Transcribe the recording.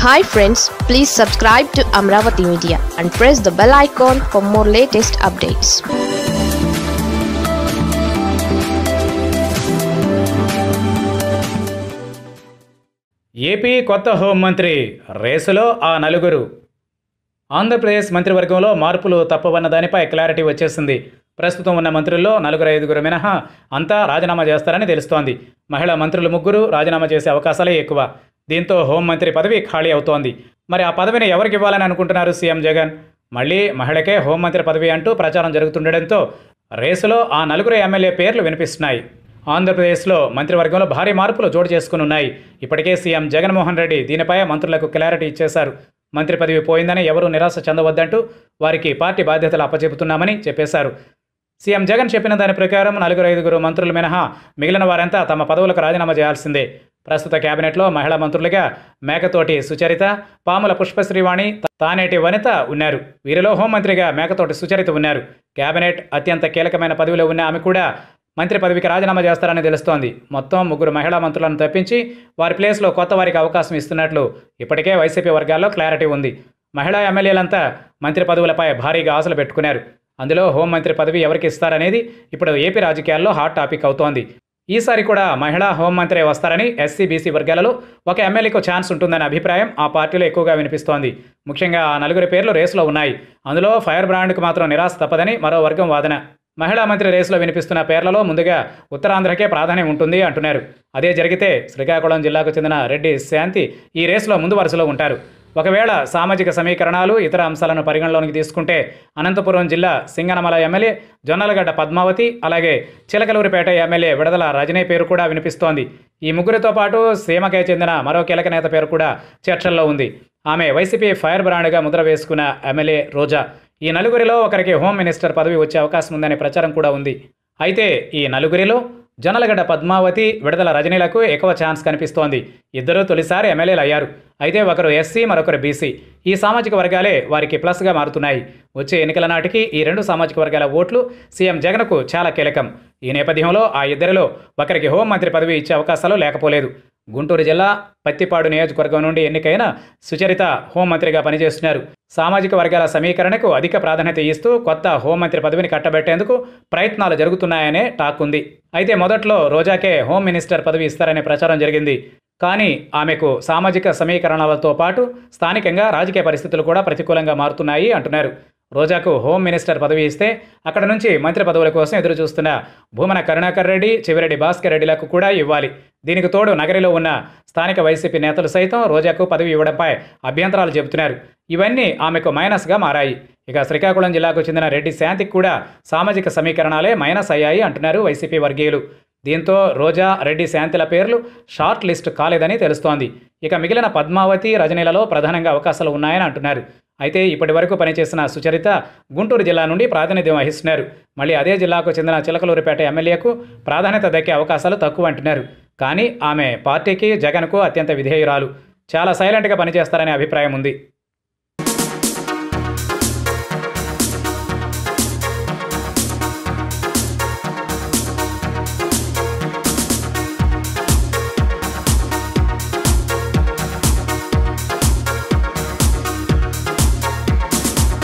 hi friends please subscribe to Amaravati media and press the bell icon for more latest updates AP కొత్త హోంమంత్రి రేసులో ఆ నలుగురు ఆంధ్రప్రదేశ్ మంత్రివర్గంలో మార్పులు తప్పవన్న దానిపై క్లారిటీ వచ్చేసింది ప్రస్తుతం ఉన్న మంత్రుల్లో నలుగురు ఐదుగురు మినహా అంతా రాజీనామా చేస్తారని తెలుస్తోంది మహిళా మంత్రులు ముగ్గురు రాజీనామా చేసే అవకాశాలే ఎక్కువ దీంతో హోంమంత్రి పదవి ఖాళీ అవుతోంది మరి ఆ పదవిని ఎవరికి ఇవ్వాలని అనుకుంటున్నారు సీఎం జగన్ మళ్ళీ మహిళకే హోంమంత్రి పదవి అంటూ ప్రచారం జరుగుతుండటంతో రేసులో ఆ నలుగురు ఎమ్మెల్యే పేర్లు వినిపిస్తున్నాయి ఆంధ్రప్రదేశ్లో మంత్రివర్గంలో భారీ మార్పులు చోటు చేసుకునున్నాయి ఇప్పటికే సీఎం జగన్మోహన్ రెడ్డి దీనిపై మంత్రులకు క్లారిటీ ఇచ్చేశారు మంత్రి పదవి పోయిందని ఎవరూ నిరాశ చెందవద్దంటూ వారికి పార్టీ బాధ్యతలు అప్పచెబుతున్నామని చెప్పేశారు సీఎం జగన్ చెప్పిన దాని ప్రకారం నలుగురు ఐదుగురు మంత్రులు మినహా మిగిలిన వారంతా తమ పదవులకు రాజీనామా చేయాల్సిందే ప్రస్తుత కేబినెట్లో మహిళా మంత్రులుగా మేకతోటి సుచరిత పాముల పుష్పశ్రీవాణి తానేటి వనిత ఉన్నారు వీరిలో హోంమంత్రిగా మేకతోటి సుచరిత ఉన్నారు కేబినెట్ అత్యంత కీలకమైన పదవిలో ఉన్న ఆమె కూడా మంత్రి పదవికి రాజీనామా చేస్తారని తెలుస్తోంది మొత్తం ముగ్గురు మహిళా మంత్రులను తప్పించి వారి ప్లేస్లో కొత్త వారికి అవకాశం ఇస్తున్నట్లు ఇప్పటికే వైసీపీ వర్గాల్లో క్లారిటీ ఉంది మహిళా ఎమ్మెల్యేలంతా మంత్రి పదవులపై భారీగా ఆశలు పెట్టుకున్నారు అందులో హోంమంత్రి పదవి ఎవరికి ఇస్తారనేది ఇప్పుడు ఏపీ రాజకీయాల్లో హాట్ టాపిక్ అవుతోంది ఈసారి కూడా మహిళా హోంమంత్రి వస్తారని ఎస్సీ బీసీ వర్గాలలో ఒక ఎమ్మెల్యేకు ఛాన్స్ ఉంటుందనే అభిప్రాయం ఆ పార్టీలో ఎక్కువగా వినిపిస్తోంది ముఖ్యంగా ఆ నలుగురి పేర్లు రేసులో ఉన్నాయి అందులో ఫైర్ బ్రాండ్కు మాత్రం నిరాశ తప్పదని మరో వర్గం వాదన మహిళా మంత్రి రేసులో వినిపిస్తున్న పేర్లలో ముందుగా ఉత్తరాంధ్రకే ప్రాధాన్యం ఉంటుంది అంటున్నారు అదే జరిగితే శ్రీకాకుళం జిల్లాకు చెందిన రెడ్డి శాంతి ఈ రేసులో ముందు వరుసలో ఉంటారు ఒకవేళ సామాజిక సమీకరణాలు ఇతర అంశాలను పరిగణలోనికి తీసుకుంటే అనంతపురం జిల్లా సింగనమల ఎమ్మెల్యే జొన్నలగడ్డ పద్మావతి అలాగే చిలకలూరిపేట ఎమ్మెల్యే విడదల రజనీ పేరు కూడా వినిపిస్తోంది ఈ ముగ్గురితో పాటు సీమకే చెందిన మరో కీలక నేత పేరు కూడా చర్చల్లో ఉంది ఆమె వైసీపీ ఫైర్ బ్రాండ్గా ముద్ర వేసుకున్న ఎమ్మెల్యే రోజా ఈ నలుగురిలో ఒకరికి హోమ్ మినిస్టర్ పదవి వచ్చే అవకాశం ఉందనే ప్రచారం కూడా ఉంది అయితే ఈ నలుగురిలో జొన్నలగడ్డ పద్మావతి విడుదల రజనీలకు ఎక్కువ ఛాన్స్ కనిపిస్తోంది ఇద్దరూ తొలిసారి ఎమ్మెల్యేలు అయ్యారు అయితే ఒకరు ఎస్సీ మరొకరు బీసీ ఈ సామాజిక వర్గాలే వారికి ప్లస్గా మారుతున్నాయి వచ్చే ఎన్నికల నాటికి ఈ రెండు సామాజిక వర్గాల ఓట్లు సీఎం జగన్కు చాలా కీలకం ఈ నేపథ్యంలో ఆ ఇద్దరిలో ఒకరికి హోంమంత్రి పదవి ఇచ్చే అవకాశాలు లేకపోలేదు గుంటూరు జిల్లా పత్తిపాడు నియోజకవర్గం నుండి ఎన్నికైన సుచరిత హోంమంత్రిగా పనిచేస్తున్నారు సామాజిక వర్గాల సమీకరణకు అధిక ప్రాధాన్యత ఇస్తూ కొత్త హోంమంత్రి పదవిని కట్టబెట్టేందుకు ప్రయత్నాలు జరుగుతున్నాయనే టాక్ ఉంది అయితే మొదట్లో రోజాకే హోమ్ మినిస్టర్ పదవి ఇస్తారనే ప్రచారం జరిగింది కానీ ఆమెకు సామాజిక సమీకరణలతో పాటు స్థానికంగా రాజకీయ పరిస్థితులు కూడా ప్రతికూలంగా మారుతున్నాయి అంటున్నారు రోజాకు హోమ్ మినిస్టర్ పదవి ఇస్తే అక్కడ నుంచి మంత్రి పదవుల కోసం ఎదురు చూస్తున్న భూమన కరుణాకర్ రెడ్డి చివరెడ్డి భాస్కర్ రెడ్డిలకు కూడా ఇవ్వాలి దీనికి తోడు నగరిలో ఉన్న స్థానిక వైసీపీ నేతలు సైతం రోజాకు పదవి ఇవ్వడంపై అభ్యంతరాలు చెబుతున్నారు ఇవన్నీ ఆమెకు మైనస్గా మారాయి ఇక శ్రీకాకుళం జిల్లాకు చెందిన రెడ్డి శాంతికి కూడా సామాజిక సమీకరణాలే మైనస్ అయ్యాయి అంటున్నారు వైసీపీ వర్గీయులు దీంతో రోజా రెడ్డి శాంతిల పేర్లు షార్ట్ లిస్ట్ కాలేదని తెలుస్తోంది ఇక మిగిలిన పద్మావతి రజనీలలో ప్రధానంగా అవకాశాలు ఉన్నాయని అంటున్నారు అయితే ఇప్పటి వరకు పనిచేసిన సుచరిత గుంటూరు జిల్లా నుండి ప్రాతినిధ్యం వహిస్తున్నారు మళ్ళీ అదే జిల్లాకు చెందిన చిలకలూరిపేట ఎమ్మెల్యేకు ప్రాధాన్యత దక్కే అవకాశాలు తక్కువ అంటున్నారు కానీ ఆమె పార్టీకి జగన్కు అత్యంత విధేయురాలు చాలా సైలెంట్గా పనిచేస్తారనే అభిప్రాయం ఉంది